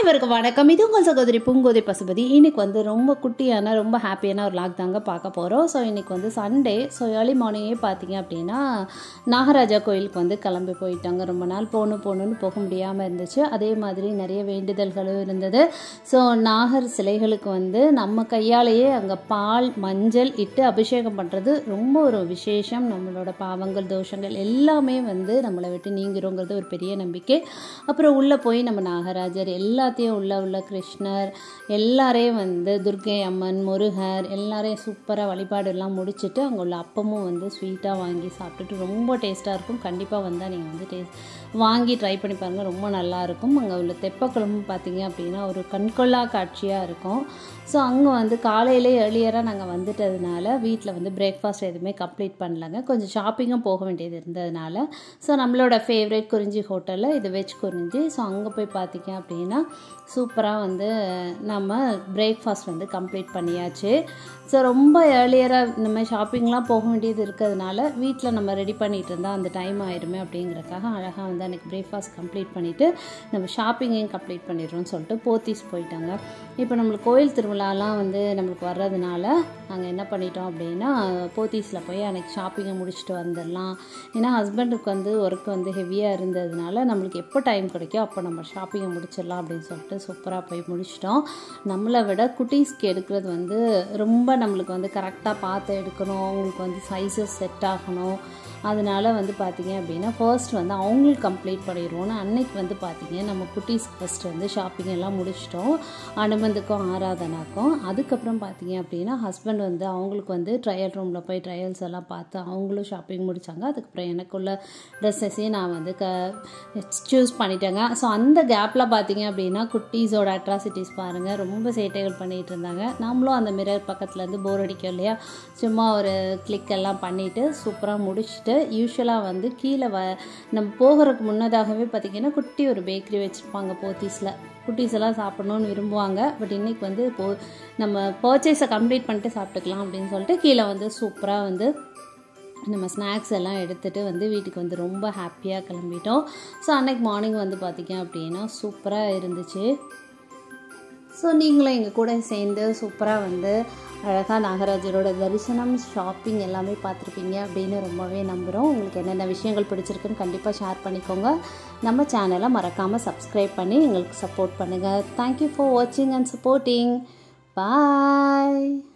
அனைவருக்கும் வணக்கம் இது உங்கள் சகோதரி பூங்கோதை பசுபதி இன்னைக்கு வந்து ரொம்ப குட்டியான ரொம்ப ஹாப்பியான ஒரு லாக் தாங்க பார்க்க போகிறோம் ஸோ இன்னைக்கு வந்து சண்டே ஸோ ஏர்லி மார்னிங்கே பார்த்தீங்க அப்படின்னா நாகராஜா கோயிலுக்கு வந்து கிளம்பி போயிட்டாங்க ரொம்ப நாள் போகணும் போகணுன்னு போக முடியாமல் இருந்துச்சு அதே மாதிரி நிறைய வேண்டுதல்களும் இருந்தது ஸோ நாகர் சிலைகளுக்கு வந்து நம்ம கையாலேயே அங்கே பால் மஞ்சள் இட்டு அபிஷேகம் பண்ணுறது ரொம்ப ஒரு விசேஷம் நம்மளோட பாவங்கள் தோஷங்கள் எல்லாமே வந்து நம்மளை விட்டு நீங்கிறோங்கிறது ஒரு பெரிய நம்பிக்கை அப்புறம் உள்ளே போய் நம்ம நாகராஜர் எல்லாத்தையும் உள்ள உள்ள கிருஷ்ணர் எல்லாரையும் வந்து துர்க்கை அம்மன் முருகர் எல்லாரையும் சூப்பராக வழிபாடு எல்லாம் முடிச்சுட்டு அங்கே உள்ள அப்பமும் வந்து ஸ்வீட்டாக வாங்கி சாப்பிட்டுட்டு ரொம்ப டேஸ்ட்டாக இருக்கும் கண்டிப்பாக வந்தால் நீங்கள் வந்து டேஸ்ட் வாங்கி ட்ரை பண்ணி பாருங்கள் ரொம்ப நல்லாயிருக்கும் அங்கே உள்ள தெப்பக்குழம்பு பார்த்தீங்க அப்படின்னா ஒரு கண்கொள்ளா காட்சியாக இருக்கும் ஸோ அங்கே வந்து காலையிலே ஏர்லியராக நாங்கள் வந்துட்டதுனால வீட்டில் வந்து பிரேக்ஃபாஸ்ட் எதுவுமே கம்ப்ளீட் பண்ணலங்க கொஞ்சம் ஷாப்பிங்கும் போக வேண்டியது இருந்ததுனால ஸோ நம்மளோட ஃபேவரட் குறிஞ்சி ஹோட்டலில் இது வெஜ் குறிஞ்சி ஸோ அங்கே போய் பார்த்தீங்க அப்படின்னா சூப்பராக வந்து நம்ம பிரேக்ஃபாஸ்ட் வந்து கம்ப்ளீட் பண்ணியாச்சு ஸோ ரொம்ப ஏர்லியராக இந்த மாதிரி ஷாப்பிங்லாம் போக வேண்டியது இருக்கிறதுனால வீட்டில் நம்ம ரெடி பண்ணிகிட்டு இருந்தால் அந்த டைம் ஆயிடுமே அப்படிங்கிறக்காக அழகாக வந்து அன்றைக்கி பிரேக்ஃபாஸ்ட் கம்ப்ளீட் பண்ணிவிட்டு நம்ம ஷாப்பிங்கையும் கம்ப்ளீட் பண்ணிடுறோம்னு சொல்லிட்டு போத்தீஸ் போயிட்டாங்க இப்போ நம்மளுக்கு கோயில் திருவிழாலாம் வந்து நம்மளுக்கு வர்றதுனால நாங்கள் என்ன பண்ணிட்டோம் அப்படின்னா போத்தீஸில் போய் அன்றைக்கி ஷாப்பிங்கை முடிச்சுட்டு வந்துடலாம் ஏன்னா ஹஸ்பண்டுக்கு வந்து ஒர்க் வந்து ஹெவியாக இருந்ததுனால நம்மளுக்கு எப்போ டைம் கிடைக்கோ அப்போ நம்ம ஷாப்பிங்கை முடிச்சிடலாம் அப்படின்னு சொல்லிட்டு சூப்பராக போய் முடிச்சிட்டோம் நம்மளை விட குட்டீஸ்க்கு எடுக்கிறது வந்து ரொம்ப நம்மளுக்கு வந்து கரெக்டாக பார்த்து எடுக்கணும் அவங்களுக்கு வந்து சைஸஸ் செட் ஆகணும் அதனால வந்து பார்த்திங்க அப்படின்னா ஃபர்ஸ்ட் வந்து அவங்களுக்கு கம்ப்ளீட் பண்ணிடுவோம்னு அன்னைக்கு வந்து பார்த்திங்க நம்ம குட்டீஸ்க்கு ஃபஸ்ட்டு வந்து ஷாப்பிங் எல்லாம் முடிச்சிட்டோம் அனுமந்துக்கும் ஆராதனாக்கும் அதுக்கப்புறம் பார்த்திங்க அப்படின்னா ஹஸ்பண்ட் வந்து அவங்களுக்கு வந்து ட்ரையல் ரூமில் போய் ட்ரையல்ஸ் எல்லாம் பார்த்து அவங்களும் ஷாப்பிங் முடித்தாங்க அதுக்கப்புறம் எனக்குள்ள ட்ரெஸ்ஸஸையும் நான் வந்து க சூஸ் பண்ணிட்டேங்க ஸோ அந்த கேப்பில் பார்த்திங்க அப்படின்னா குட்டீஸோட அட்ராசிட்டிஸ் பாருங்கள் ரொம்ப சேட்டைகள் பண்ணிகிட்டு இருந்தாங்க நம்மளும் அந்த மிரர் பக்கத்துலேருந்து போர் அடிக்கும் இல்லையா சும்மா ஒரு கிளிக் எல்லாம் பண்ணிவிட்டு சூப்பராக முடிச்சுட்டு யூஸ்வலாக வந்து கீழே வ நம்ம போகிறதுக்கு முன்னதாகவே பார்த்திங்கன்னா குட்டி ஒரு பேக்கரி வச்சுருப்பாங்க போத்தீஸில் குட்டீஸ் எல்லாம் சாப்பிட்ணுன்னு விரும்புவாங்க பட் இன்றைக்கி வந்து போ நம்ம பர்ச்சேஸை கம்ப்ளீட் பண்ணிட்டு சாப்பிட்டுக்கலாம் அப்படின்னு சொல்லிட்டு கீழே வந்து சூப்பராக வந்து நம்ம ஸ்நாக்ஸ் எல்லாம் எடுத்துகிட்டு வந்து வீட்டுக்கு வந்து ரொம்ப ஹாப்பியாக கிளம்பிட்டோம் ஸோ அன்னைக்கு மார்னிங் வந்து பார்த்திங்க அப்படின்னா சூப்பராக இருந்துச்சு ஸோ நீங்களும் எங்கள் கூட சேர்ந்து சூப்பராக வந்து அழகாக நாகராஜரோட தரிசனம் ஷாப்பிங் எல்லாமே பார்த்துருப்பீங்க அப்படின்னு ரொம்பவே நம்புகிறோம் உங்களுக்கு என்னென்ன விஷயங்கள் பிடிச்சிருக்குன்னு கண்டிப்பாக ஷேர் பண்ணிக்கோங்க நம்ம சேனலை மறக்காமல் சப்ஸ்கிரைப் பண்ணி எங்களுக்கு சப்போர்ட் பண்ணுங்கள் தேங்க்யூ ஃபார் வாட்சிங் அண்ட் சப்போர்ட்டிங் பாய்